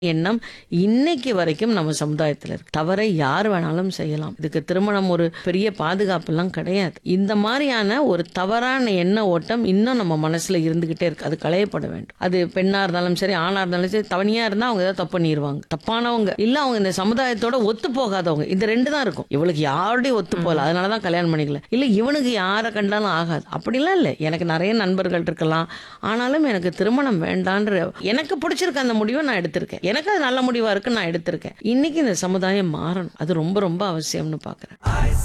எண்ணம் இன்னைக்கு வரைக்கும் நம்ம சமுதாயத்துல இருக்கு தவறை யார் வேணாலும் செய்யலாம் இதுக்கு திருமணம் ஒரு பெரிய பாதுகாப்புலாம் கிடையாது இந்த மாதிரியான ஒரு தவறான எண்ண ஓட்டம் இன்னும் நம்ம மனசுல இருந்துகிட்டே இருக்கு அது களையப்பட வேண்டும் அது பெண்ணா இருந்தாலும் சரி ஆணா இருந்தாலும் சரி தவணியா இருந்தா அவங்க ஏதாவது தப்பு பண்ணிடுவாங்க தப்பானவங்க இல்ல அவங்க இந்த சமுதாயத்தோட ஒத்து போகாதவங்க இந்த ரெண்டு தான் இருக்கும் இவளுக்கு யாரோடையும் ஒத்து போகல அதனாலதான் கல்யாணம் பண்ணிக்கல இல்ல இவனுக்கு யாரை கண்டாலும் ஆகாது அப்படிலாம் இல்லை எனக்கு நிறைய நண்பர்கள் இருக்கலாம் ஆனாலும் எனக்கு திருமணம் வேண்டான்ற எனக்கு பிடிச்சிருக்க அந்த முடிவை நான் எடுத்திருக்கேன் எனக்கு அது நல்ல முடிவா இருக்கு நான் எடுத்திருக்கேன் இன்னைக்கு இந்த சமுதாயம் மாறணும் அது ரொம்ப ரொம்ப அவசியம்னு பாக்குறேன்